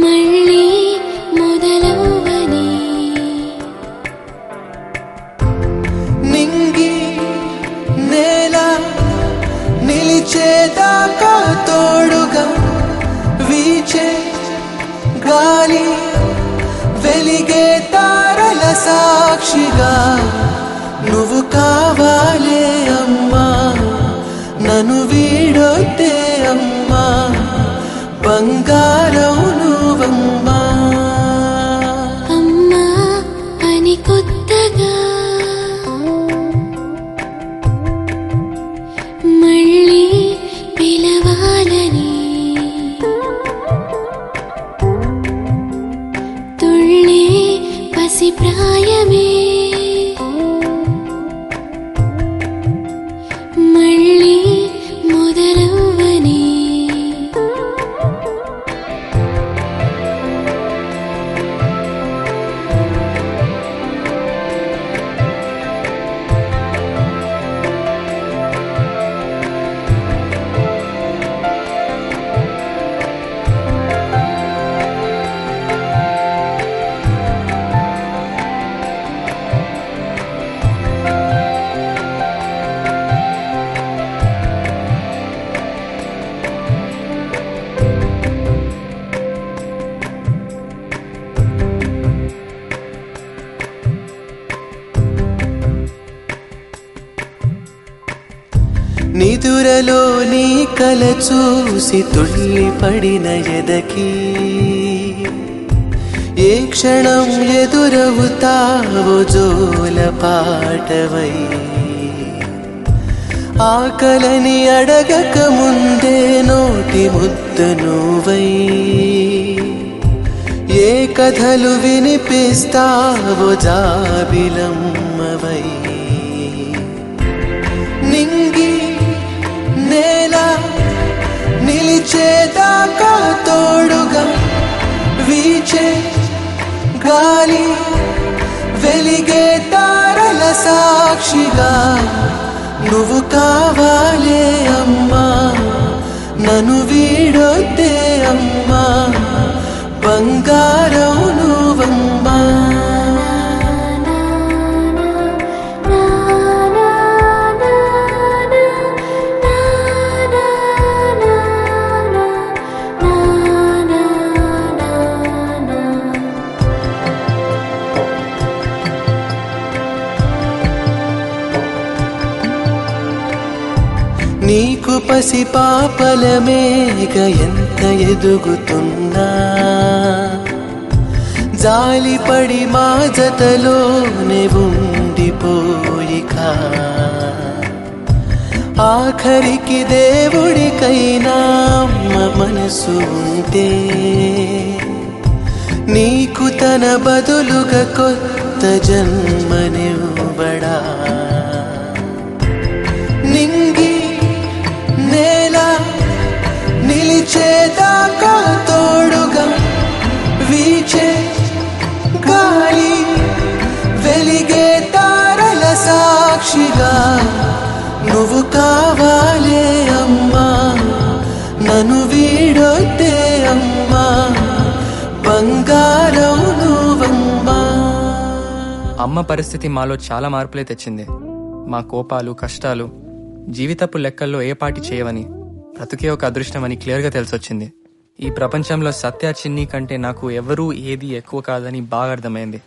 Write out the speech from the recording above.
మళ్ళీ మొదలవ్వని నింగి నేల నిలిచేదాకా తోడుగా వీచే గాలి వెలిగే తారల సాక్షిగా నువ్వు కావాలే అమ్మా నన్ను వీడొద్దే అమ్మా బంగారం నువ్వమ్మా అమ్మా అని కొత్తగా మళ్ళీ పిలవాలని తుళ్ళే పసి ప్రాయమే మళ్ళీ మొదలవ్వని నిదురలో నీ కల చూసి తుళ్ళి పడిన ఎదకి ఏ క్షణం ఎదురవుతావో జోల పాటవై ఆకలని అడగక ముందే నోటి ముద్ద నువ్వై ఏ కథలు వినిపిస్తావో జాబిలమ్మవై నింగి నేల నిలిచేదాకా తోడుగా వీచే గాలి వెలిగే తారల సాక్షిగా నువ్వు కావాలే అమ్మా నన్ను వీడొద్దే అమ్మా బంగారం నువ్వమ్మా నీకు పసి పాపల మేఘ ఎంత ఎదుగుతున్నా జాలిపడి మా జతలోనే ఉండిపోయికా ఆఖరికి దేవుడికైనా అమ్మ మనసు ఉంటే నీకు తన బదులుగా కొత్త జన్మనివ్వడా నింగి నేల నిలిచేదాకా తోడుగా వీచే గాలి వెలిగే తారల సాక్షిగా నువ్వు కావాలే అమ్మా నన్ను వీడొద్దే అమ్మా బంగారం నువ్వమ్మా అమ్మ పరిస్థితి మాలో చాలా మార్పులే తెచ్చింది మా కోపాలు కష్టాలు జీవితపు లెక్కల్లో ఏ పాటి చేయవని బ్రతుకే ఒక అదృష్టమని క్లియర్గా తెలిసొచ్చింది ఈ ప్రపంచంలో సత్య చిన్ని కంటే నాకు ఎవరూ ఏది ఎక్కువ కాదని బాగా అర్థమైంది